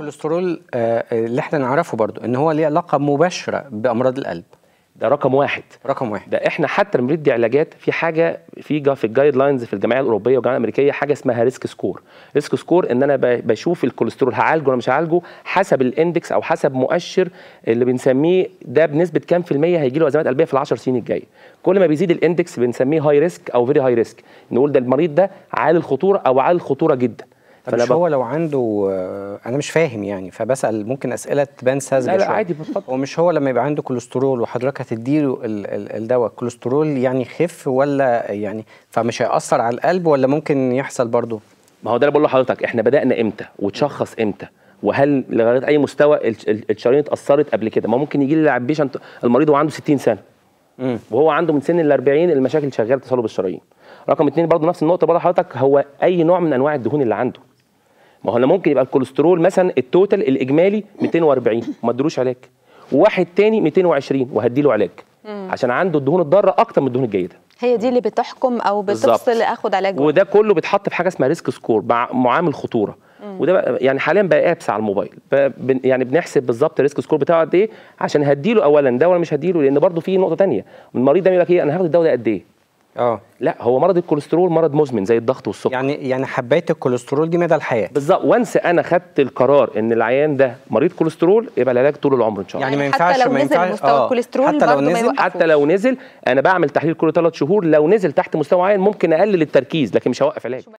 الكوليسترول آه، اللي احنا نعرفه برضو ان هو ليه علاقه مباشره بامراض القلب ده رقم واحد رقم واحد ده احنا حتى لما بندي علاجات في حاجه في جا في الجايد لاينز في الجمعيه الاوروبيه والجمعيه الامريكيه حاجه اسمها ريسك سكور ريسك سكور ان انا ب- بشوف الكوليسترول هعالجه ولا مش هعالجه حسب الاندكس او حسب مؤشر اللي بنسميه ده بنسبه كام في الميه هيجي له ازمات قلبيه في العشر سنين الجايه كل ما بيزيد الاندكس بنسميه هاي ريسك او فيري هاي ريسك نقول ده المريض ده عالي الخطوره او عالي الخطوره جدا طب مش هو لو عنده آه، انا مش فاهم يعني فبسال ممكن اسئله تبان ساذجه لا لا شوية. عادي اتفضل هو مش هو لما يبقى عنده كوليسترول وحضرتك هتديله ال- ال- الدواء الكوليسترول يعني خف ولا يعني فمش هيأثر على القلب ولا ممكن يحصل برضه ما هو ده اللي بقول لحضرتك احنا بدانا امتى وتشخص امتى وهل لغايه اي مستوى ال- ال- الشرايين اتاثرت قبل كده ما ممكن يجي لي بيشنت المريض وهو عنده 60 سنه مم. وهو عنده من سن ال 40 المشاكل شغاله تصلب الشرايين رقم اثنين برضه نفس النقطه برضه حضرتك هو اي نوع من انواع الدهون اللي عنده ما هو انا ممكن يبقى الكوليسترول مثلا التوتال الاجمالي 240 وما ادلوش علاج وواحد تاني 220 وهديله علاج عشان عنده الدهون الضاره اكتر من الدهون الجيده هي دي اللي بتحكم او بالظبط. بتفصل اخد علاج ولا وده كله بيتحط في حاجه اسمها ريسك سكور مع معامل خطوره وده بقى يعني حاليا بقى ابس على الموبايل بقى بن يعني بنحسب بالظبط الريسك سكور بتاعه قد ايه عشان هديله اولا ده ولا مش هديله لان برضه في نقطه تانية المريض ده يقول لك ايه انا هاخد الدواء ده قد ايه اه لا هو مرض الكوليسترول مرض مزمن زي الضغط والسكر يعني يعني حبايه الكوليسترول دي مدى الحياه بالظبط وانس انا خدت القرار ان العيان ده مريض كوليسترول يبقى العلاج طول العمر ان شاء الله يعني ما يعني حتى ينفعش لو ما نزل ينفعش مستوى الكوليسترول حتى لو برضه ما نزل يوقفوش. حتى لو نزل انا بعمل تحليل كل ثلاث شهور لو نزل تحت مستوى معين ممكن اقلل التركيز لكن مش هوقف علاج